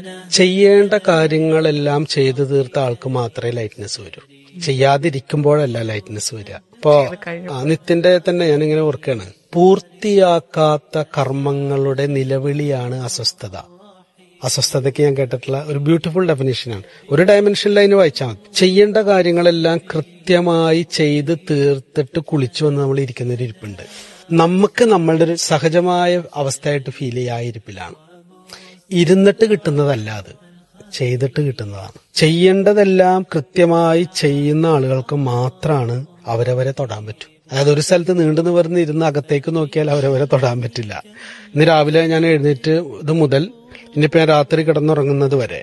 ചെയ്യേണ്ട കാര്യങ്ങളെല്ലാം ചെയ്തു തീർത്ത ആൾക്ക് മാത്രമേ ലൈറ്റ്നെസ് വരൂ ചെയ്യാതിരിക്കുമ്പോഴല്ല ലൈറ്റ്നെസ് വരിക ഇപ്പോ ആ, നിത്യന്റെ തന്നെ ഞാനിങ്ങനെ ഓർക്കാണ് പൂർത്തിയാക്കാത്ത കർമ്മങ്ങളുടെ നിലവിളിയാണ് അസ്വസ്ഥത അസ്വസ്ഥതയ്ക്ക് ഞാൻ കേട്ടിട്ടുള്ള ഒരു ബ്യൂട്ടിഫുൾ ഡെഫിനേഷനാണ് ഒരു ഡയമെൻഷനിൽ അതിന് വായിച്ചാൽ മതി ചെയ്യേണ്ട കാര്യങ്ങളെല്ലാം കൃത്യമായി ചെയ്ത് തീർത്തിട്ട് കുളിച്ചു വന്ന് നമ്മൾ ഇരിക്കുന്ന ഒരു ഇരിപ്പുണ്ട് നമുക്ക് നമ്മളുടെ ഒരു സഹജമായ അവസ്ഥയായിട്ട് ഫീൽ ചെയ്യുക ആ ഇരിപ്പിലാണ് ഇരുന്നിട്ട് കിട്ടുന്നതല്ല അത് ചെയ്തിട്ട് കിട്ടുന്നതാണ് ചെയ്യേണ്ടതെല്ലാം കൃത്യമായി ചെയ്യുന്ന ആളുകൾക്ക് മാത്രമാണ് അവരവരെ തൊടാൻ പറ്റൂ അതായത് ഒരു സ്ഥലത്ത് നീണ്ടു നിവർന്ന് ഇരുന്ന് അകത്തേക്ക് നോക്കിയാൽ അവരവരെ തൊടാൻ പറ്റില്ല ഇന്ന് രാവിലെ ഞാൻ എഴുന്നേറ്റ് ഇത് മുതൽ ഇനിയിപ്പോ ഞാൻ രാത്രി കിടന്നുറങ്ങുന്നത് വരെ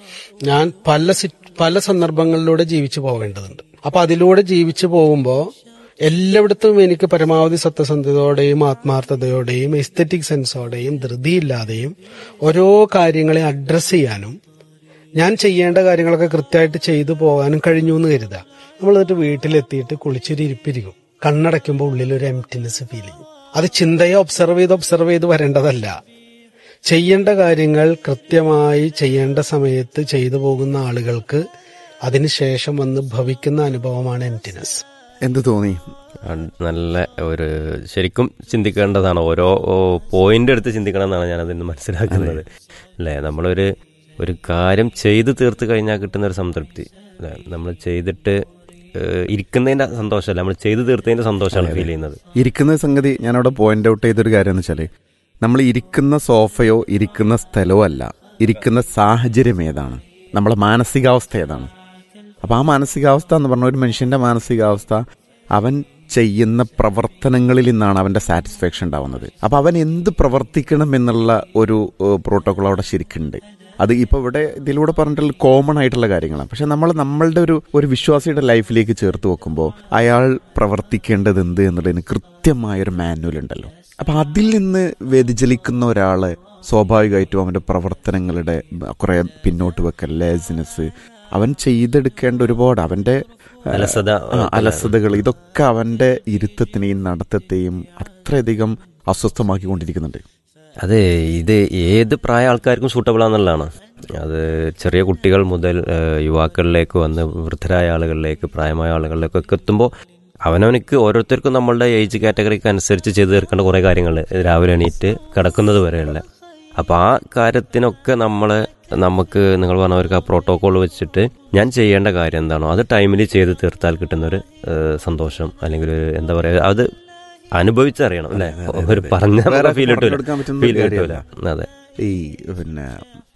ഞാൻ പല സി പല സന്ദർഭങ്ങളിലൂടെ ജീവിച്ചു പോകേണ്ടതുണ്ട് അപ്പൊ അതിലൂടെ ജീവിച്ചു പോകുമ്പോൾ എല്ലായിടത്തും എനിക്ക് പരമാവധി സത്യസന്ധതയോടെയും ആത്മാർത്ഥതയോടെയും എസ്തറ്റിക് സെൻസോടെയും ധൃതിയില്ലാതെയും ഓരോ കാര്യങ്ങളെ അഡ്രസ്സ് ചെയ്യാനും ഞാൻ ചെയ്യേണ്ട കാര്യങ്ങളൊക്കെ കൃത്യമായിട്ട് ചെയ്തു പോകാനും കഴിഞ്ഞു എന്ന് കരുതുക നമ്മൾ എന്നിട്ട് വീട്ടിലെത്തിയിട്ട് കുളിച്ചൊരു ഇരിപ്പിരിക്കും കണ്ണടയ്ക്കുമ്പോൾ ഉള്ളിൽ ഒരു എംറ്റിനെസ് ഫീൽ ചെയ്യും അത് ചിന്തയെ ഒബ്സർവ് ചെയ്ത് ഒബ്സർവ് ചെയ്ത് വരേണ്ടതല്ല ചെയ്യേണ്ട കാര്യങ്ങൾ കൃത്യമായി ചെയ്യേണ്ട സമയത്ത് ചെയ്തു പോകുന്ന ആളുകൾക്ക് അതിനുശേഷം വന്ന് ഭവിക്കുന്ന അനുഭവമാണ് എംറ്റിനെസ് എന്ത് തോന്നി ആ, നല്ല ഒരു ശരിക്കും ചിന്തിക്കേണ്ടതാണ് ഓരോ പോയിന്റ് എടുത്ത് ചിന്തിക്കണം എന്നാണ് ഞാൻ അതിന് മനസ്സിലാക്കുന്നത് അല്ലേ നമ്മളൊരു ഒരു കാര്യം ചെയ്ത് തീർത്ത് കഴിഞ്ഞാൽ കിട്ടുന്ന ഒരു സംതൃപ്തി അല്ലേ നമ്മൾ ചെയ്തിട്ട് ഏഹ്, ഇരിക്കുന്നതിന്റെ സന്തോഷമല്ല നമ്മൾ ചെയ്ത് തീർത്തതിന്റെ സന്തോഷമാണ് ഫീൽ ചെയ്യുന്നത് ഇരിക്കുന്ന സംഗതി ഞാനവിടെ പോയിന്റ് ഔട്ട് ചെയ്തൊരു കാര്യം എന്ന് വെച്ചാല് നമ്മൾ ഇരിക്കുന്ന സോഫയോ ഇരിക്കുന്ന സ്ഥലമോ അല്ല ഇരിക്കുന്ന സാഹചര്യം ഏതാണ് നമ്മളെ മാനസികാവസ്ഥ ഏതാണ് അപ്പൊ ആ മാനസികാവസ്ഥ എന്ന് പറഞ്ഞ ഒരു മനുഷ്യന്റെ മാനസികാവസ്ഥ അവൻ ചെയ്യുന്ന പ്രവർത്തനങ്ങളിൽ നിന്നാണ് അവന്റെ സാറ്റിസ്ഫാക്ഷൻ ഉണ്ടാവുന്നത് അപ്പൊ അവൻ എന്ത് പ്രവർത്തിക്കണം എന്നുള്ള ഒരു പ്രോട്ടോകോൾ അവിടെ ശരിക്കുണ്ട് അത് ഇപ്പൊ ഇവിടെ ഇതിലൂടെ പറഞ്ഞിട്ടുള്ള കോമൺ ആയിട്ടുള്ള കാര്യങ്ങളാണ് പക്ഷെ നമ്മൾ നമ്മളുടെ ഒരു ഒരു വിശ്വാസിയുടെ ലൈഫിലേക്ക് ചേർത്ത് വെക്കുമ്പോൾ അയാൾ പ്രവർത്തിക്കേണ്ടത് എന്ത് എന്നുള്ളതിന് കൃത്യമായ ഒരു മാനുവൽ ഉണ്ടല്ലോ അപ്പൊ അതിൽ നിന്ന് വ്യതിചലിക്കുന്ന ഒരാള് സ്വാഭാവികമായിട്ടും അവന്റെ പ്രവർത്തനങ്ങളുടെ കുറെ പിന്നോട്ട് വെക്കൽ ലേസിനെസ് അവൻ ചെയ്തെടുക്കേണ്ട ഒരുപാട് അവന്റെ ആ, അലസത ആ, അലസതകൾ ഇതൊക്കെ അവന്റെ ഇരുത്തത്തിനെയും നടത്തത്തെയും അത്രയധികം അസ്വസ്ഥമാക്കിക്കൊണ്ടിരിക്കുന്നുണ്ട് അതെ ഇത് ഏത് പ്രായ ആൾക്കാർക്കും സൂട്ടബിൾ ആണെന്നുള്ളതാണ് അത് ചെറിയ കുട്ടികൾ മുതൽ ഏഹ്, യുവാക്കളിലേക്ക് വന്ന് വൃദ്ധരായ ആളുകളിലേക്ക് പ്രായമായ ആളുകളിലേക്കൊക്കെ എത്തുമ്പോൾ അവനവനിക്ക് ഓരോരുത്തർക്കും നമ്മളുടെ ഏജ് കാറ്റഗറിക്ക് അനുസരിച്ച് ചെയ്തു തീർക്കേണ്ട കുറേ കാര്യങ്ങൾ രാവിലെ എണീറ്റ് കിടക്കുന്നത് വരെയുള്ള അപ്പോൾ ആ കാര്യത്തിനൊക്കെ നമ്മൾ നമുക്ക് നിങ്ങൾ പറഞ്ഞവർക്ക് ആ പ്രോട്ടോകോൾ വെച്ചിട്ട് ഞാൻ ചെയ്യേണ്ട കാര്യം എന്താണോ അത് ടൈമിൽ ചെയ്ത് തീർത്താൽ കിട്ടുന്നൊരു ഏഹ്, സന്തോഷം അല്ലെങ്കിൽ ഒരു എന്താ പറയുക അത് അനുഭവിച്ചറിയണം അല്ലേ ഒരു പറഞ്ഞ വേറെ ഫീൽ കിട്ടൂല പറഞ്ഞെടുക്കാൻ പറ്റുന്ന ഫീൽ ഒരു കിട്ടൂല കാര്യമല്ല. അതെ ഈ പിന്നെ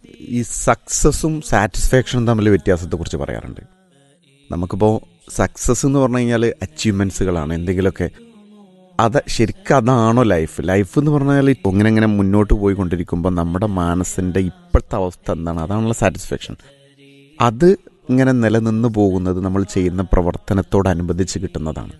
ഈ സക്സസും സാറ്റിസ്ഫാക്ഷനും തമ്മിൽ വ്യത്യാസത്തെ കുറിച്ച് പറയാറുണ്ട് നമുക്കിപ്പോൾ സക്സസ് എന്ന് പറഞ്ഞു കഴിഞ്ഞാൽ അച്ചീവ്മെന്റ്സുകളാണ് എന്തെങ്കിലുമൊക്കെ അത് ശരിക്കും അതാണോ ലൈഫ് ലൈഫ് എന്ന് പറഞ്ഞാൽ ഇങ്ങനെ ഇങ്ങനെ മുന്നോട്ട് പോയിക്കൊണ്ടിരിക്കുമ്പോൾ നമ്മുടെ മനസ്സിന്റെ ഇപ്പോഴത്തെ അവസ്ഥ എന്താണ് അതാണുള്ള സാറ്റിസ്ഫാക്ഷൻ അത് ഇങ്ങനെ നിലനിന്ന് പോകുന്നത് നമ്മൾ ചെയ്യുന്ന പ്രവർത്തനത്തോടനുബന്ധിച്ച് കിട്ടുന്നതാണ്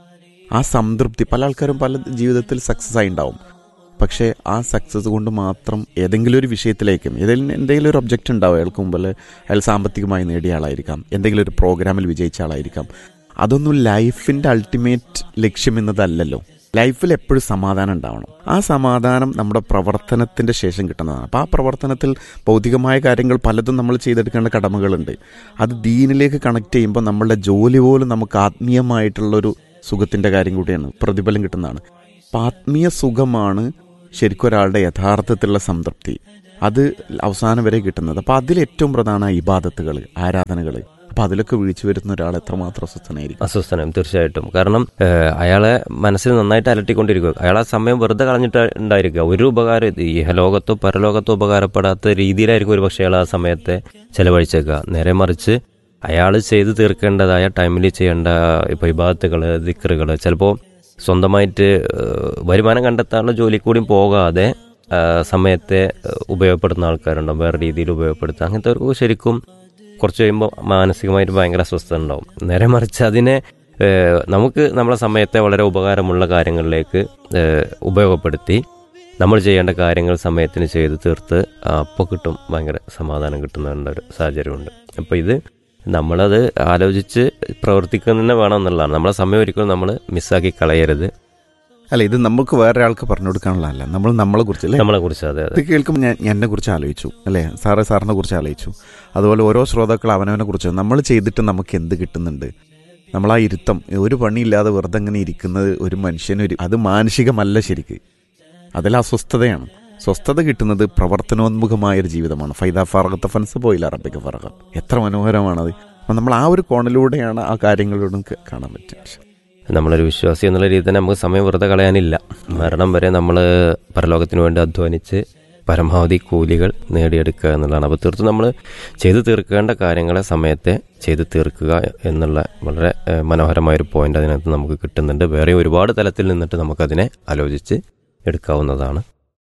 ആ സംതൃപ്തി പല ആൾക്കാരും പല ജീവിതത്തിൽ സക്സസ് ആയി ഉണ്ടാവും പക്ഷേ ആ സക്സസ് കൊണ്ട് മാത്രം ഏതെങ്കിലും ഒരു വിഷയത്തിലേക്കും ഏതെങ്കിലും എന്തെങ്കിലും ഒരു ഒബ്ജക്റ്റ് ഉണ്ടാവും അയാൾക്ക് മുമ്പിൽ അയാൾ സാമ്പത്തികമായി നേടിയ ആളായിരിക്കാം എന്തെങ്കിലും ഒരു പ്രോഗ്രാമിൽ വിജയിച്ച ആളായിരിക്കാം അതൊന്നും ലൈഫിന്റെ അൾട്ടിമേറ്റ് ലക്ഷ്യം എന്നതല്ലല്ലോ ലൈഫിൽ എപ്പോഴും സമാധാനം ഉണ്ടാവണം ആ സമാധാനം നമ്മുടെ പ്രവർത്തനത്തിന്റെ ശേഷം കിട്ടുന്നതാണ് അപ്പോൾ ആ പ്രവർത്തനത്തിൽ ഭൗതികമായ കാര്യങ്ങൾ പലതും നമ്മൾ ചെയ്തെടുക്കേണ്ട കടമകളുണ്ട് അത് ദീനിലേക്ക് കണക്ട് ചെയ്യുമ്പോൾ നമ്മളുടെ ജോലി പോലും നമുക്ക് ആത്മീയമായിട്ടുള്ളൊരു സുഖത്തിന്റെ കാര്യം കൂടിയാണ് പ്രതിഫലം കിട്ടുന്നതാണ് അപ്പം ആത്മീയ സുഖമാണ് ശരിക്കും ഒരാളുടെ യഥാർത്ഥത്തിലുള്ള സംതൃപ്തി അത് അവസാനം വരെ കിട്ടുന്നത് അപ്പം അതിൽ ഏറ്റവും പ്രധാന ഇബാദത്തുകൾ ആരാധനകൾ അപ്പം അതിലൊക്കെ വീഴ്ച വരുന്ന ഒരാൾ എത്രമാത്രം അസ്വസ്ഥനായിരിക്കും അസ്വസ്ഥനം തീർച്ചയായിട്ടും കാരണം ഏഹ്, അയാളെ മനസ്സിൽ നന്നായിട്ട് അലട്ടിക്കൊണ്ടിരിക്കുക അയാൾ ആ സമയം വെറുതെ കളഞ്ഞിട്ട് ഉണ്ടായിരിക്കുക ഒരു ഉപകാരം ഇഹലോകത്തോ പരലോകത്തോ ഉപകാരപ്പെടാത്ത രീതിയിലായിരിക്കും ഒരു പക്ഷേ അയാൾ ആ സമയത്തെ ചെലവഴിച്ചേക്കുക നേരെ മറിച്ച് അയാൾ ചെയ്തു തീർക്കേണ്ടതായ ടൈമിൽ ചെയ്യേണ്ട ഇപ്പോൾ ഇബാദത്തുകൾ ദിക്കറുകൾ ചിലപ്പോൾ സ്വന്തമായിട്ട് ഏഹ്, വരുമാനം കണ്ടെത്താനുള്ള ജോലി കൂടി പോകാതെ ഏഹ്, സമയത്തെ ഏഹ്, ഉപയോഗപ്പെടുത്തുന്ന ആൾക്കാരുണ്ടാവും വേറെ രീതിയിൽ ഉപയോഗപ്പെടുത്തുക അങ്ങനത്തെ ഒരു ശരിക്കും കുറച്ച് കഴിയുമ്പോൾ മാനസികമായിട്ട് ഭയങ്കര അസ്വസ്ഥത ഉണ്ടാവും നേരെ മറിച്ച് അതിനെ ഏഹ്, നമുക്ക് നമ്മളെ സമയത്തെ വളരെ ഉപകാരമുള്ള കാര്യങ്ങളിലേക്ക് ഏഹ്, ഉപയോഗപ്പെടുത്തി നമ്മൾ ചെയ്യേണ്ട കാര്യങ്ങൾ സമയത്തിന് ചെയ്ത് തീർത്ത് അപ്പോൾ കിട്ടും ഭയങ്കര സമാധാനം കിട്ടുന്ന ഒരു സാഹചര്യമുണ്ട് അപ്പോൾ ഇത് നമ്മളത് ആലോചിച്ച് പ്രവർത്തിക്കുന്ന തന്നെ വേണം എന്നുള്ളതാണ് നമ്മളെ സമയം ഒരിക്കലും നമ്മൾ മിസ്സാക്കി കളയരുത് അല്ല ഇത് നമുക്ക് വേറെ ആൾക്ക് പറഞ്ഞു കൊടുക്കാനുള്ളതല്ല നമ്മൾ നമ്മളെ കുറിച്ച് അല്ലേ നമ്മളെ കുറിച്ച് അതെ ഇത് അതെ കേൾക്കുമ്പോൾ ഞാൻ എന്നെ കുറിച്ച് ആലോചിച്ചു അല്ലേ സാറേ സാറിനെ കുറിച്ച് ആലോചിച്ചു അതുപോലെ ഓരോ ശ്രോതാക്കൾ അവനവനെ കുറിച്ച് നമ്മൾ ചെയ്തിട്ട് നമുക്ക് എന്ത് കിട്ടുന്നുണ്ട് നമ്മൾ ആ ഇരുത്തം ഒരു പണിയില്ലാതെ വെറുതെ അങ്ങനെ ഇരിക്കുന്നത് ഒരു മനുഷ്യനൊരു അത് മാനസികമല്ല ശരിക്ക് അതിൽ അസ്വസ്ഥതയാണ് സ്വസ്ഥത കിട്ടുന്നത് പ്രവർത്തനോന്മുഖമായ ഒരു ജീവിതമാണ് ഫൈദ ഫറഗത്ത ഫൻസ് പോയില്ല അറബിക്ക് ഫറഗ എത്ര മനോഹരമാണത് അപ്പം നമ്മൾ ആ ഒരു കോണിലൂടെയാണ് ആ കാര്യങ്ങളോടും ക- കാണാൻ പറ്റുക നമ്മളൊരു വിശ്വാസി എന്നുള്ള രീതിയിൽ തന്നെ നമുക്ക് സമയം വെറുതെ കളയാനില്ല മരണം വരെ നമ്മൾ പരലോകത്തിന് വേണ്ടി അധ്വാനിച്ച് പരമാവധി കൂലികൾ നേടിയെടുക്കുക എന്നുള്ളതാണ് അപ്പോൾ തീർത്തും നമ്മൾ ചെയ്തു തീർക്കേണ്ട കാര്യങ്ങളെ സമയത്തെ ചെയ്തു തീർക്കുക എന്നുള്ള വളരെ ഏഹ്, മനോഹരമായൊരു പോയിന്റ് അതിനകത്ത് നമുക്ക് കിട്ടുന്നുണ്ട് വേറെ ഒരുപാട് തലത്തിൽ നിന്നിട്ട് നമുക്കതിനെ ആലോചിച്ച് എടുക്കാവുന്നതാണ്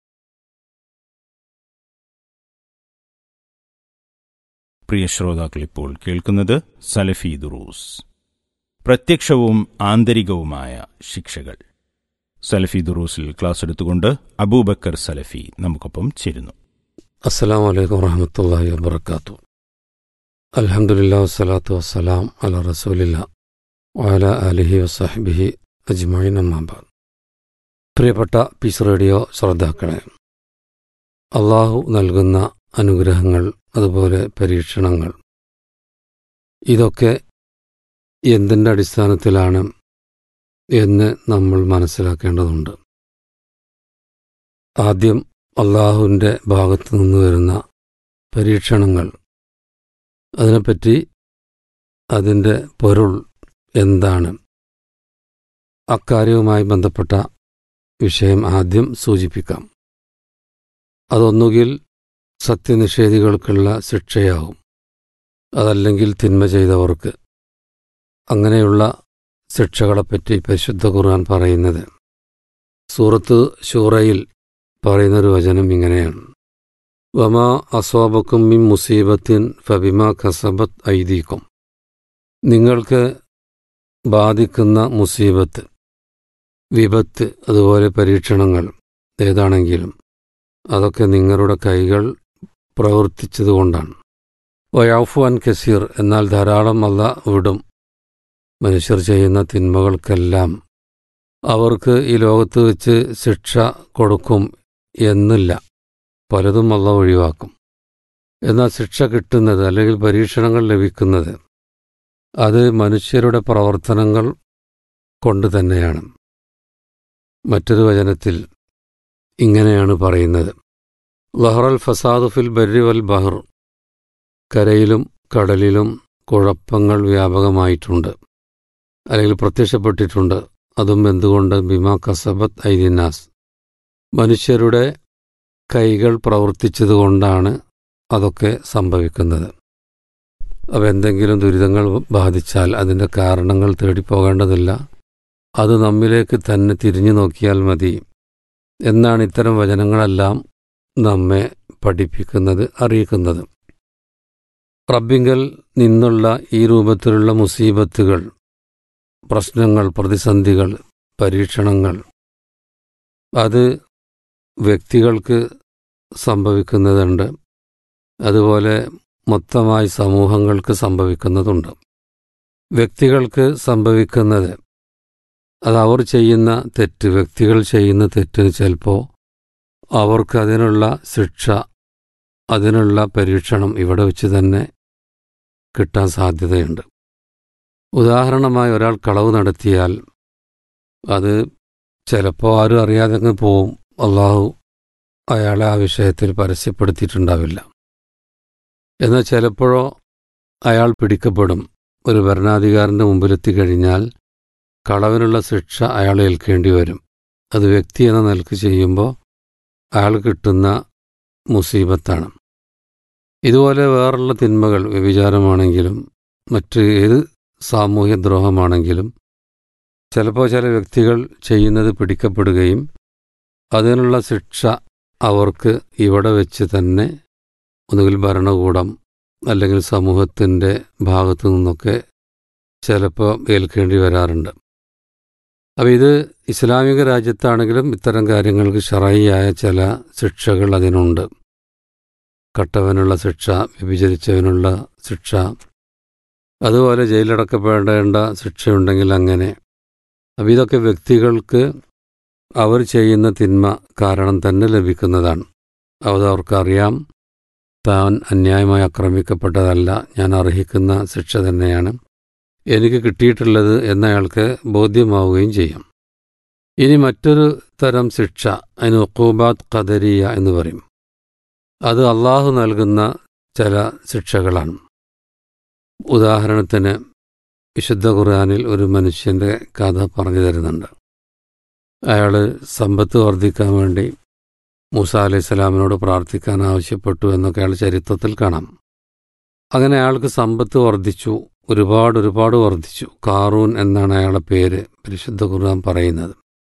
പ്രിയ ശ്രോതാക്കൾ ഇപ്പോൾ കേൾക്കുന്നത് സലഫി ദുറൂസ് പ്രത്യക്ഷവും ആന്തരികവുമായ ശിക്ഷകൾ സലഫി ദുറൂസിൽ ക്ലാസ് എടുത്തുകൊണ്ട് അബൂബക്കർ സലഫി നമുക്കൊപ്പം ചേരുന്നു അസ്സലാമു അലൈക്കും വറഹമത്തല്ലാഹി വബർക്കാത്തു അൽഹംദുലില്ലാ വസ്സലാത്തു വസ്സലാം അല റസൂലില്ല വഅല അലിഹി വസഹ്ബിഹി അജ്മഈൻ അമ്മാബാദ് പ്രിയപ്പെട്ട പീസ് റേഡിയോ ശ്രോതാക്കളെ അള്ളാഹു നൽകുന്ന അനുഗ്രഹങ്ങൾ അതുപോലെ പരീക്ഷണങ്ങൾ ഇതൊക്കെ എന്തിൻ്റെ അടിസ്ഥാനത്തിലാണ് എന്ന് നമ്മൾ മനസ്സിലാക്കേണ്ടതുണ്ട് ആദ്യം അള്ളാഹുവിൻ്റെ ഭാഗത്തു നിന്ന് വരുന്ന പരീക്ഷണങ്ങൾ അതിനെപ്പറ്റി അതിൻ്റെ പൊരുൾ എന്താണ് അക്കാര്യവുമായി ബന്ധപ്പെട്ട വിഷയം ആദ്യം സൂചിപ്പിക്കാം അതൊന്നുകിൽ സത്യനിഷേധികൾക്കുള്ള ശിക്ഷയാകും അതല്ലെങ്കിൽ തിന്മ ചെയ്തവർക്ക് അങ്ങനെയുള്ള ശിക്ഷകളെപ്പറ്റി പരിശുദ്ധ ഖുർആൻ പറയുന്നത് സൂറത്ത് ഷൂറയിൽ പറയുന്നൊരു വചനം ഇങ്ങനെയാണ് വമാ അസ്വാബക്കും മിൻ മുസീബത്തിൻ ഫബിമ ഖസബത്ത് ഐദീക്കും നിങ്ങൾക്ക് ബാധിക്കുന്ന മുസീബത്ത് വിപത്ത് അതുപോലെ പരീക്ഷണങ്ങൾ ഏതാണെങ്കിലും അതൊക്കെ നിങ്ങളുടെ കൈകൾ പ്രവർത്തിച്ചതുകൊണ്ടാണ് വയാഫു അൻ കസീർ എന്നാൽ ധാരാളം അല്ല വിടും മനുഷ്യർ ചെയ്യുന്ന തിന്മകൾക്കെല്ലാം അവർക്ക് ഈ ലോകത്ത് വെച്ച് ശിക്ഷ കൊടുക്കും എന്നില്ല പലതും അല്ല ഒഴിവാക്കും എന്നാൽ ശിക്ഷ കിട്ടുന്നത് അല്ലെങ്കിൽ പരീക്ഷണങ്ങൾ ലഭിക്കുന്നത് അത് മനുഷ്യരുടെ പ്രവർത്തനങ്ങൾ കൊണ്ട് തന്നെയാണ് മറ്റൊരു വചനത്തിൽ ഇങ്ങനെയാണ് പറയുന്നത് ലഹറൽ ഫസാദു ഫിൽ ബരി വൽ ബഹർ കരയിലും കടലിലും കുഴപ്പങ്ങൾ വ്യാപകമായിട്ടുണ്ട് അല്ലെങ്കിൽ പ്രത്യക്ഷപ്പെട്ടിട്ടുണ്ട് അതും എന്തുകൊണ്ട് ബിമ കസബത്ത് ഐദിനാസ് മനുഷ്യരുടെ കൈകൾ പ്രവർത്തിച്ചതുകൊണ്ടാണ് അതൊക്കെ സംഭവിക്കുന്നത് അവ എന്തെങ്കിലും ദുരിതങ്ങൾ ബാധിച്ചാൽ അതിൻ്റെ കാരണങ്ങൾ തേടിപ്പോകേണ്ടതില്ല അത് നമ്മിലേക്ക് തന്നെ തിരിഞ്ഞു നോക്കിയാൽ മതി എന്നാണ് ഇത്തരം വചനങ്ങളെല്ലാം നമ്മെ പഠിപ്പിക്കുന്നത് അറിയിക്കുന്നത് റബ്ബിങ്കൽ നിന്നുള്ള ഈ രൂപത്തിലുള്ള മുസീബത്തുകൾ പ്രശ്നങ്ങൾ പ്രതിസന്ധികൾ പരീക്ഷണങ്ങൾ അത് വ്യക്തികൾക്ക് സംഭവിക്കുന്നതുണ്ട് അതുപോലെ മൊത്തമായി സമൂഹങ്ങൾക്ക് സംഭവിക്കുന്നതുണ്ട് വ്യക്തികൾക്ക് സംഭവിക്കുന്നത് അത് അവർ ചെയ്യുന്ന തെറ്റ് വ്യക്തികൾ ചെയ്യുന്ന തെറ്റിന് ചിലപ്പോൾ അവർക്ക് അതിനുള്ള ശിക്ഷ അതിനുള്ള പരീക്ഷണം ഇവിടെ വെച്ച് തന്നെ കിട്ടാൻ സാധ്യതയുണ്ട് ഉദാഹരണമായി ഒരാൾ കളവ് നടത്തിയാൽ അത് ചിലപ്പോൾ ആരും അറിയാതെ അങ്ങ് പോവും അള്ളാഹു അയാളെ ആ വിഷയത്തിൽ പരസ്യപ്പെടുത്തിയിട്ടുണ്ടാവില്ല എന്നാൽ ചിലപ്പോഴോ അയാൾ പിടിക്കപ്പെടും ഒരു ഭരണാധികാരൻ്റെ മുമ്പിലെത്തിക്കഴിഞ്ഞാൽ കളവിനുള്ള ശിക്ഷ അയാൾ ഏൽക്കേണ്ടി വരും അത് വ്യക്തി എന്ന നിലക്ക് ചെയ്യുമ്പോൾ അയാൾ കിട്ടുന്ന മുസീബത്താണ് ഇതുപോലെ വേറുള്ള തിന്മകൾ വ്യഭിചാരമാണെങ്കിലും മറ്റ് ഏത് സാമൂഹ്യ ദ്രോഹമാണെങ്കിലും ചിലപ്പോൾ ചില വ്യക്തികൾ ചെയ്യുന്നത് പിടിക്കപ്പെടുകയും അതിനുള്ള ശിക്ഷ അവർക്ക് ഇവിടെ വെച്ച് തന്നെ ഒന്നുകിൽ ഭരണകൂടം അല്ലെങ്കിൽ സമൂഹത്തിൻ്റെ ഭാഗത്തു നിന്നൊക്കെ ചിലപ്പോൾ ഏൽക്കേണ്ടി വരാറുണ്ട് അപ്പോൾ ഇത് ഇസ്ലാമിക രാജ്യത്താണെങ്കിലും ഇത്തരം കാര്യങ്ങൾക്ക് ഷറായിയായ ചില ശിക്ഷകൾ അതിനുണ്ട് കട്ടവനുള്ള ശിക്ഷ വ്യഭിചരിച്ചവനുള്ള ശിക്ഷ അതുപോലെ ജയിലടക്കപ്പെടേണ്ട ശിക്ഷയുണ്ടെങ്കിൽ അങ്ങനെ അപ്പോൾ ഇതൊക്കെ വ്യക്തികൾക്ക് അവർ ചെയ്യുന്ന തിന്മ കാരണം തന്നെ ലഭിക്കുന്നതാണ് അത് അവർക്കറിയാം താൻ അന്യായമായി ആക്രമിക്കപ്പെട്ടതല്ല ഞാൻ അർഹിക്കുന്ന ശിക്ഷ തന്നെയാണ് എനിക്ക് കിട്ടിയിട്ടുള്ളത് എന്നയാൾക്ക് ബോധ്യമാവുകയും ചെയ്യും ഇനി മറ്റൊരു തരം ശിക്ഷ അതിന് ഒക്കൂബാത്ത് ഖദരിയ എന്ന് പറയും അത് അള്ളാഹു നൽകുന്ന ചില ശിക്ഷകളാണ് ഉദാഹരണത്തിന് വിശുദ്ധ ഖുർആാനിൽ ഒരു മനുഷ്യൻ്റെ കഥ പറഞ്ഞു തരുന്നുണ്ട് അയാൾ സമ്പത്ത് വർദ്ധിക്കാൻ വേണ്ടി മൂസ അലൈഹി സ്വലാമിനോട് പ്രാർത്ഥിക്കാൻ ആവശ്യപ്പെട്ടു എന്നൊക്കെ അയാൾ ചരിത്രത്തിൽ കാണാം അങ്ങനെ അയാൾക്ക് സമ്പത്ത് വർദ്ധിച്ചു ഒരുപാട് ഒരുപാട് വർദ്ധിച്ചു കാറൂൻ എന്നാണ് അയാളുടെ പേര് പരിശുദ്ധ ഖുർആൻ പറയുന്നത്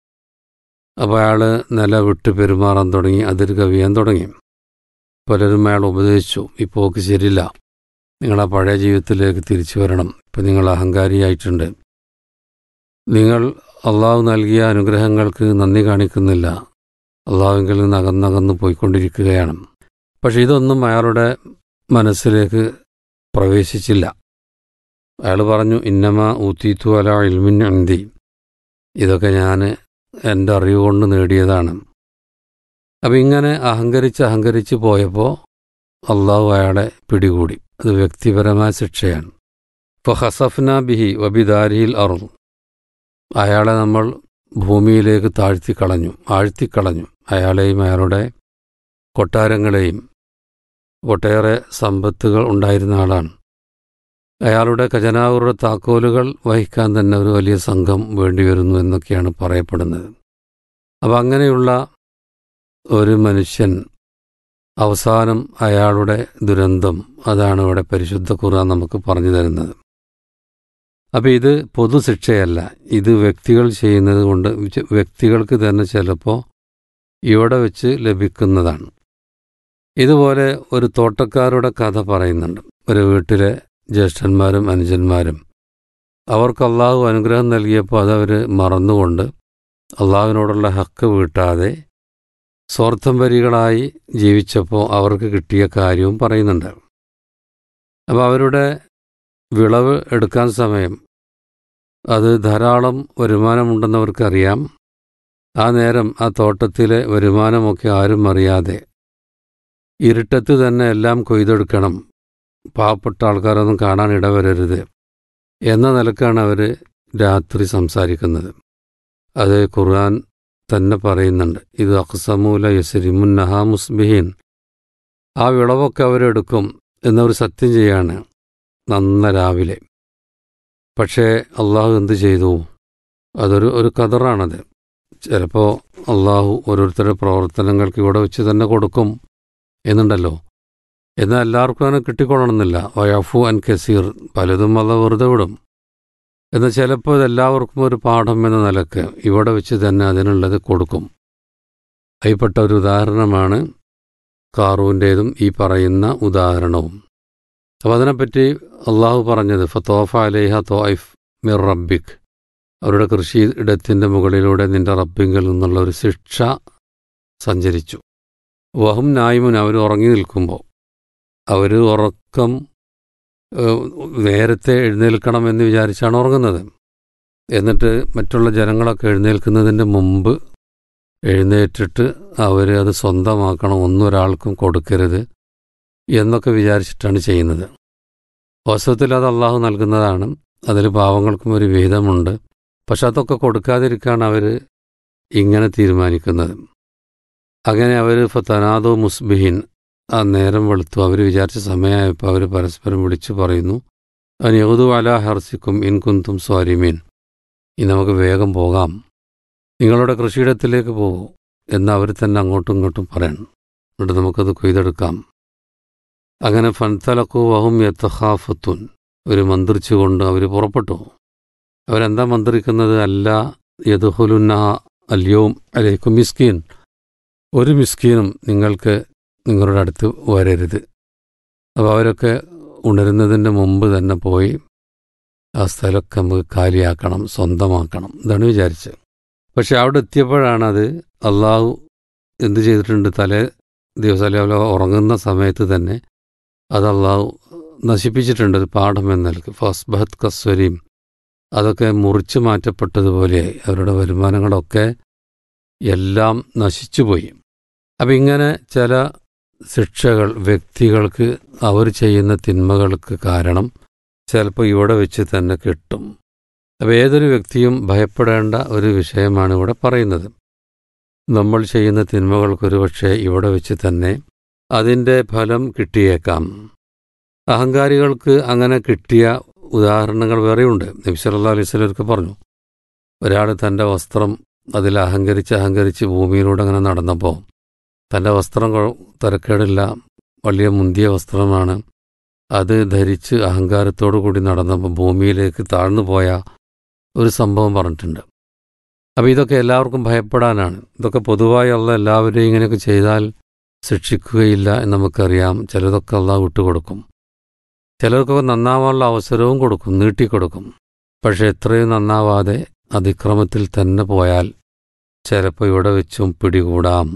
അപ്പോൾ അയാൾ നില വിട്ട് പെരുമാറാൻ തുടങ്ങി അതിർ കവിയാൻ തുടങ്ങി പലരും അയാൾ ഉപദേശിച്ചു ഈ പോക്ക് ശരിയില്ല നിങ്ങൾ ആ പഴയ ജീവിതത്തിലേക്ക് തിരിച്ചു വരണം ഇപ്പം നിങ്ങൾ അഹങ്കാരിയായിട്ടുണ്ട് നിങ്ങൾ അള്ളാഹു നൽകിയ അനുഗ്രഹങ്ങൾക്ക് നന്ദി കാണിക്കുന്നില്ല അള്ളാഹുവിൽ നിന്ന് അകന്നകന്ന് പോയിക്കൊണ്ടിരിക്കുകയാണ് പക്ഷെ ഇതൊന്നും അയാളുടെ മനസ്സിലേക്ക് പ്രവേശിച്ചില്ല അയാൾ പറഞ്ഞു ഇന്നമ ഊത്തീത്തു അല ഇൽമിൻ അന്തി ഇതൊക്കെ ഞാൻ എൻ്റെ അറിവ് കൊണ്ട് നേടിയതാണ് അപ്പം ഇങ്ങനെ അഹങ്കരിച്ച് അഹങ്കരിച്ച് പോയപ്പോൾ അള്ളാഹു അയാളെ പിടികൂടി അത് വ്യക്തിപരമായ ശിക്ഷയാണ് ഇപ്പോൾ ഹസഫ്ന ബിഹി വബിദാരിയിൽ അറു അയാളെ നമ്മൾ ഭൂമിയിലേക്ക് താഴ്ത്തിക്കളഞ്ഞു ആഴ്ത്തിക്കളഞ്ഞു അയാളെയും അയാളുടെ കൊട്ടാരങ്ങളെയും ഒട്ടേറെ സമ്പത്തുകൾ ഉണ്ടായിരുന്ന ആളാണ് അയാളുടെ ഖജനാവറുടെ താക്കോലുകൾ വഹിക്കാൻ തന്നെ ഒരു വലിയ സംഘം വേണ്ടിവരുന്നു എന്നൊക്കെയാണ് പറയപ്പെടുന്നത് അപ്പം അങ്ങനെയുള്ള ഒരു മനുഷ്യൻ അവസാനം അയാളുടെ ദുരന്തം അതാണ് ഇവിടെ പരിശുദ്ധ ഖുർആൻ നമുക്ക് പറഞ്ഞു തരുന്നത് അപ്പം ഇത് പൊതുശിക്ഷയല്ല ഇത് വ്യക്തികൾ ചെയ്യുന്നത് കൊണ്ട് വ്യക്തികൾക്ക് തന്നെ ചിലപ്പോൾ ഇവിടെ വെച്ച് ലഭിക്കുന്നതാണ് ഇതുപോലെ ഒരു തോട്ടക്കാരുടെ കഥ പറയുന്നുണ്ട് ഒരു വീട്ടിലെ ജ്യേഷ്ഠന്മാരും അനുജന്മാരും അവർക്ക് അള്ളാഹു അനുഗ്രഹം നൽകിയപ്പോൾ അതവർ മറന്നുകൊണ്ട് അള്ളാഹുവിനോടുള്ള ഹക്ക് വീട്ടാതെ സ്വാർത്ഥംപരികളായി ജീവിച്ചപ്പോൾ അവർക്ക് കിട്ടിയ കാര്യവും പറയുന്നുണ്ട് അപ്പോൾ അവരുടെ വിളവ് എടുക്കാൻ സമയം അത് ധാരാളം വരുമാനമുണ്ടെന്നവർക്കറിയാം ആ നേരം ആ തോട്ടത്തിലെ വരുമാനമൊക്കെ ആരും അറിയാതെ ഇരുട്ടത്ത് തന്നെ എല്ലാം കൊയ്തെടുക്കണം പാവപ്പെട്ട ആൾക്കാരൊന്നും കാണാൻ ഇടവരരുത് എന്ന നിലക്കാണ് അവർ രാത്രി സംസാരിക്കുന്നത് അത് ഖുർആൻ തന്നെ പറയുന്നുണ്ട് ഇത് അക്സമൂല യസരിമുൻ നഹാ മുസ്ബിഹീൻ ആ വിളവൊക്കെ അവരെടുക്കും എന്നവർ സത്യം ചെയ്യാണ് നന്ന രാവിലെ പക്ഷേ അള്ളാഹു എന്ത് ചെയ്തു അതൊരു ഒരു കതറാണത് ചിലപ്പോൾ അള്ളാഹു ഓരോരുത്തരുടെ പ്രവർത്തനങ്ങൾക്ക് ഇവിടെ വെച്ച് തന്നെ കൊടുക്കും എന്നുണ്ടല്ലോ എന്നാൽ എല്ലാവർക്കും അങ്ങനെ കിട്ടിക്കൊള്ളണമെന്നില്ല വയഫു അൻ കസീർ പലതും അത് വെറുതെ വിടും എന്നാൽ ചിലപ്പോൾ ഇതെല്ലാവർക്കും ഒരു പാഠം എന്ന നിലക്ക് ഇവിടെ വെച്ച് തന്നെ അതിനുള്ളത് കൊടുക്കും അതിൽപ്പെട്ട ഒരു ഉദാഹരണമാണ് കാറൂൻ്റേതും ഈ പറയുന്ന ഉദാഹരണവും അപ്പോൾ അതിനെപ്പറ്റി അള്ളാഹു പറഞ്ഞത് ഫത്തോഫ അലേഹ തോയിഫ് മിർ റബ്ബിക് അവരുടെ കൃഷി ഇടത്തിൻ്റെ മുകളിലൂടെ നിന്റെ റബ്ബിങ്കിൽ നിന്നുള്ള ഒരു ശിക്ഷ സഞ്ചരിച്ചു വഹും നായ്മുൻ അവർ ഉറങ്ങി നിൽക്കുമ്പോൾ അവർ ഉറക്കം നേരത്തെ എഴുന്നേൽക്കണമെന്ന് വിചാരിച്ചാണ് ഉറങ്ങുന്നത് എന്നിട്ട് മറ്റുള്ള ജനങ്ങളൊക്കെ എഴുന്നേൽക്കുന്നതിൻ്റെ മുമ്പ് എഴുന്നേറ്റിട്ട് അവർ അത് സ്വന്തമാക്കണം ഒന്നും ഒരാൾക്കും കൊടുക്കരുത് എന്നൊക്കെ വിചാരിച്ചിട്ടാണ് ചെയ്യുന്നത് വാസ്തവത്തിൽ അത് അള്ളാഹു നൽകുന്നതാണ് അതിൽ പാവങ്ങൾക്കും ഒരു വിഹിതമുണ്ട് പക്ഷെ അതൊക്കെ കൊടുക്കാതിരിക്കാണ് അവർ ഇങ്ങനെ തീരുമാനിക്കുന്നത് അങ്ങനെ അവർ ഫത്തനാദോ മുസ്ബിഹിൻ ആ നേരം വെളുത്തു അവർ വിചാരിച്ച സമയമായപ്പോൾ അവർ പരസ്പരം വിളിച്ചു പറയുന്നു അനിയതു അല ഹർസിക്കും ഇൻകുന്തും സ്വാരിമീൻ ഇനി നമുക്ക് വേഗം പോകാം നിങ്ങളുടെ കൃഷിയിടത്തിലേക്ക് പോകൂ എന്ന് അവർ തന്നെ അങ്ങോട്ടും ഇങ്ങോട്ടും പറയണം എന്നിട്ട് നമുക്കത് കൊയ്തെടുക്കാം അങ്ങനെ ഫൻതലക്കു വഹും യത്തഹാഫത്തുൻ ഒരു മന്ത്രിച്ചുകൊണ്ട് അവർ പുറപ്പെട്ടു അവരെന്താ മന്ത്രിക്കുന്നത് അല്ല യദുഹുലുന്ന അല്യവും അലേക്കും മിസ്കീൻ ഒരു മിസ്കീനും നിങ്ങൾക്ക് നിങ്ങളുടെ അടുത്ത് വരരുത് അപ്പോൾ അവരൊക്കെ ഉണരുന്നതിൻ്റെ മുമ്പ് തന്നെ പോയി ആ സ്ഥലമൊക്കെ നമുക്ക് കാലിയാക്കണം സ്വന്തമാക്കണം ഇതാണ് വിചാരിച്ചത് പക്ഷെ അവിടെ എത്തിയപ്പോഴാണത് അള്ളാഹു എന്ത് ചെയ്തിട്ടുണ്ട് തലേ ദിവസം അല്ലെങ്കിൽ ഉറങ്ങുന്ന സമയത്ത് തന്നെ അത് അള്ളാഹു നശിപ്പിച്ചിട്ടുണ്ട് ഒരു പാഠം എന്ന നിലക്ക് ഫസ്ബഹത് കസ്വരീം അതൊക്കെ മുറിച്ചു മാറ്റപ്പെട്ടതുപോലെ അവരുടെ വരുമാനങ്ങളൊക്കെ എല്ലാം നശിച്ചുപോയി അപ്പം ഇങ്ങനെ ചില ശിക്ഷകൾ വ്യക്തികൾക്ക് അവർ ചെയ്യുന്ന തിന്മകൾക്ക് കാരണം ചിലപ്പോൾ ഇവിടെ വെച്ച് തന്നെ കിട്ടും അപ്പോൾ ഏതൊരു വ്യക്തിയും ഭയപ്പെടേണ്ട ഒരു വിഷയമാണ് ഇവിടെ പറയുന്നത് നമ്മൾ ചെയ്യുന്ന തിന്മകൾക്കൊരു പക്ഷേ ഇവിടെ വെച്ച് തന്നെ അതിൻ്റെ ഫലം കിട്ടിയേക്കാം അഹങ്കാരികൾക്ക് അങ്ങനെ കിട്ടിയ ഉദാഹരണങ്ങൾ വേറെയുണ്ട് നബി സല്ലല്ലാഹു അലൈഹി വസല്ലമൊക്കെ പറഞ്ഞു ഒരാൾ തൻ്റെ വസ്ത്രം അതിൽ അഹങ്കരിച്ച് അഹങ്കരിച്ച് ഭൂമിയിലൂടെ അങ്ങനെ നടന്നപ്പോൾ തൻ്റെ വസ്ത്രം കൊ- തരക്കേടില്ല വലിയ മുന്തിയ വസ്ത്രമാണ് അത് ധരിച്ച് അഹങ്കാരത്തോടു കൂടി നടന്നപ്പോൾ ഭൂമിയിലേക്ക് താഴ്ന്നു പോയ ഒരു സംഭവം പറഞ്ഞിട്ടുണ്ട് അപ്പോൾ ഇതൊക്കെ എല്ലാവർക്കും ഭയപ്പെടാനാണ് ഇതൊക്കെ പൊതുവായി അല്ല എല്ലാവരെയും ഇങ്ങനെയൊക്കെ ചെയ്താൽ ശിക്ഷിക്കുകയില്ല എന്ന് നമുക്കറിയാം ചിലതൊക്കെ അള്ളാഹ് വിട്ടുകൊടുക്കും ചിലർക്കൊക്കെ നന്നാവാനുള്ള അവസരവും കൊടുക്കും നീട്ടിക്കൊടുക്കും പക്ഷെ എത്രയും നന്നാവാതെ അതിക്രമത്തിൽ തന്നെ പോയാൽ ചിലപ്പോൾ ഇവിടെ വെച്ചും പിടികൂടാം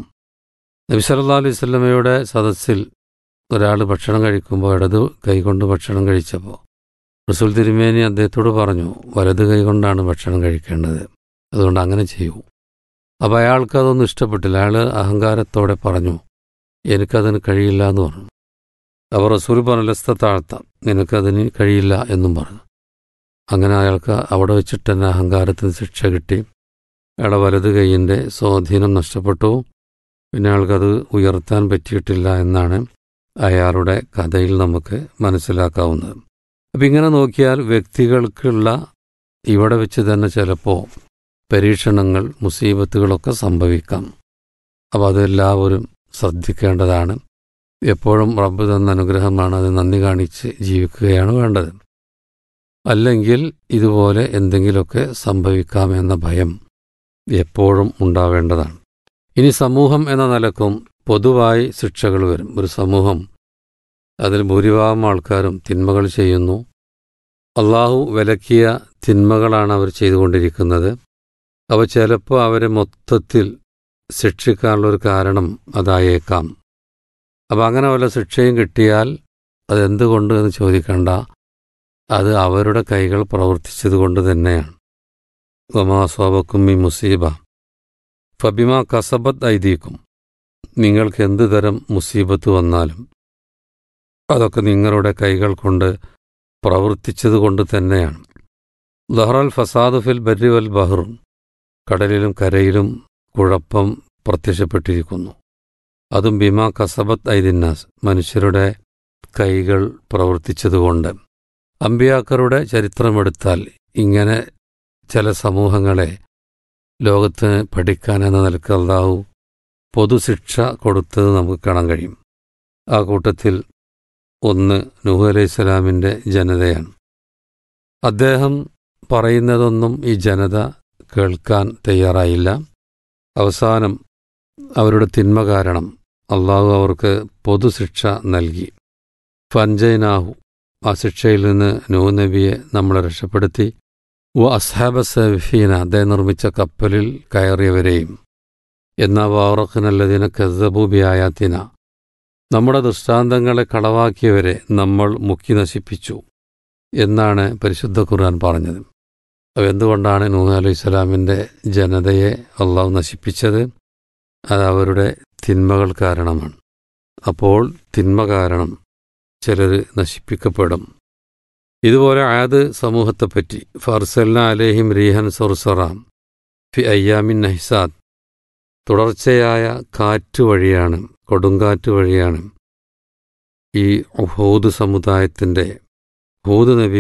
നബി സല്ലല്ലാഹു അലൈഹി വസല്ലമയുടെ സദസ്സിൽ ഒരാൾ ഭക്ഷണം കഴിക്കുമ്പോൾ ഇടത് കൈകൊണ്ട് ഭക്ഷണം കഴിച്ചപ്പോൾ റസൂൽ തിരുമേനി അദ്ദേഹത്തോട് പറഞ്ഞു വലത് കൈകൊണ്ടാണ് ഭക്ഷണം കഴിക്കേണ്ടത് അതുകൊണ്ട് അങ്ങനെ ചെയ്യൂ അപ്പോൾ അയാൾക്ക് അതൊന്നും ഇഷ്ടപ്പെട്ടില്ല അയാൾ അഹങ്കാരത്തോടെ പറഞ്ഞു എനിക്കതിന് കഴിയില്ല എന്ന് പറഞ്ഞു അപ്പോൾ റസൂൽ പറഞ്ഞു ലസ്ത താഴ്ത്താം നിനക്കതിന് കഴിയില്ല എന്നും പറഞ്ഞു അങ്ങനെ അയാൾക്ക് അവിടെ വെച്ചിട്ട് തന്നെ അഹങ്കാരത്തിന് ശിക്ഷ കിട്ടി അയാളുടെ വലത് കൈയിൻ്റെ സ്വാധീനം നഷ്ടപ്പെട്ടു പിന്നെ അയാൾക്കത് ഉയർത്താൻ പറ്റിയിട്ടില്ല എന്നാണ് അയാളുടെ കഥയിൽ നമുക്ക് മനസ്സിലാക്കാവുന്നത് അപ്പം ഇങ്ങനെ നോക്കിയാൽ വ്യക്തികൾക്കുള്ള ഇവിടെ വെച്ച് തന്നെ ചിലപ്പോൾ പരീക്ഷണങ്ങൾ മുസീബത്തുകളൊക്കെ സംഭവിക്കാം അപ്പോൾ അതെല്ലാവരും ശ്രദ്ധിക്കേണ്ടതാണ് എപ്പോഴും റബ്ബ് തന്ന അനുഗ്രഹമാണ് അത് നന്ദി കാണിച്ച് ജീവിക്കുകയാണ് വേണ്ടത് അല്ലെങ്കിൽ ഇതുപോലെ എന്തെങ്കിലുമൊക്കെ സംഭവിക്കാമെന്ന ഭയം എപ്പോഴും ഉണ്ടാവേണ്ടതാണ് ഇനി സമൂഹം എന്ന നിലക്കും പൊതുവായി ശിക്ഷകൾ വരും ഒരു സമൂഹം അതിൽ ഭൂരിഭാഗം ആൾക്കാരും തിന്മകൾ ചെയ്യുന്നു അള്ളാഹു വിലക്കിയ തിന്മകളാണ് അവർ ചെയ്തുകൊണ്ടിരിക്കുന്നത് അവ ചിലപ്പോൾ അവരെ മൊത്തത്തിൽ ശിക്ഷിക്കാനുള്ളൊരു കാരണം അതായേക്കാം അപ്പം അങ്ങനെ വല്ല ശിക്ഷയും കിട്ടിയാൽ അതെന്തുകൊണ്ട് എന്ന് ചോദിക്കണ്ട അത് അവരുടെ കൈകൾ പ്രവർത്തിച്ചതുകൊണ്ട് തന്നെയാണ് വമാ സ്വാബക്കും ഈ മുസീബ ഫബിമ കസബത്ത് ഐദീക്കും നിങ്ങൾക്ക് എന്ത് തരം മുസീബത്ത് വന്നാലും അതൊക്കെ നിങ്ങളുടെ കൈകൾ കൊണ്ട് പ്രവർത്തിച്ചതുകൊണ്ട് തന്നെയാണ് ലഹറൽ ഫസാദ് ഫിൽ ബരി വൽ ബഹറും കടലിലും കരയിലും കുഴപ്പം പ്രത്യക്ഷപ്പെട്ടിരിക്കുന്നു അതും ബിമ കസബത്ത് ഐദിന്നാസ് മനുഷ്യരുടെ കൈകൾ പ്രവർത്തിച്ചതുകൊണ്ട് അമ്പിയാക്കറുടെ ചരിത്രമെടുത്താൽ ഇങ്ങനെ ചില സമൂഹങ്ങളെ ലോകത്തിന് പഠിക്കാൻ എന്ന നിലക്ക് അള്ളാഹു പൊതുശിക്ഷ കൊടുത്തത് നമുക്ക് കാണാൻ കഴിയും ആ കൂട്ടത്തിൽ ഒന്ന് നൂഹ് അലൈഹി സ്വലാമിൻ്റെ ജനതയാണ് അദ്ദേഹം പറയുന്നതൊന്നും ഈ ജനത കേൾക്കാൻ തയ്യാറായില്ല അവസാനം അവരുടെ തിന്മ കാരണം അള്ളാഹു അവർക്ക് പൊതുശിക്ഷ നൽകി ഫൻജൈനാഹു ആ ശിക്ഷയിൽ നിന്ന് നൂഹ് നബിയെ നമ്മളെ രക്ഷപ്പെടുത്തി വ അസ്ഹാബ സഫീന അദ്ദേഹം നിർമ്മിച്ച കപ്പലിൽ കയറിയവരെയും എന്നാ വാറഖനല്ലതിനെ കസബൂബിയായാത്തിന നമ്മുടെ ദൃഷ്ടാന്തങ്ങളെ കളവാക്കിയവരെ നമ്മൾ മുക്കി നശിപ്പിച്ചു എന്നാണ് പരിശുദ്ധ ഖുർആൻ പറഞ്ഞത് അപ്പോൾ എന്തുകൊണ്ടാണ് നൂഹ് അലൈഹി സ്വലാമിൻ്റെ ജനതയെ അള്ളാഹു നശിപ്പിച്ചത് അത് അവരുടെ തിന്മകൾ കാരണമാണ് അപ്പോൾ തിന്മ കാരണം ചിലർ നശിപ്പിക്കപ്പെടും ഇതുപോലെ ആയത് സമൂഹത്തെപ്പറ്റി ഫർസൽന അലേഹിം റീഹൻ സൊർസറാം ഫി അയ്യാമിൻ നഹിസാദ് തുടർച്ചയായ കാറ്റ് വഴിയാണ് കൊടുങ്കാറ്റ് വഴിയാണ് ഈ ഹൂദ് സമുദായത്തിൻ്റെ ഹൂദ് നബി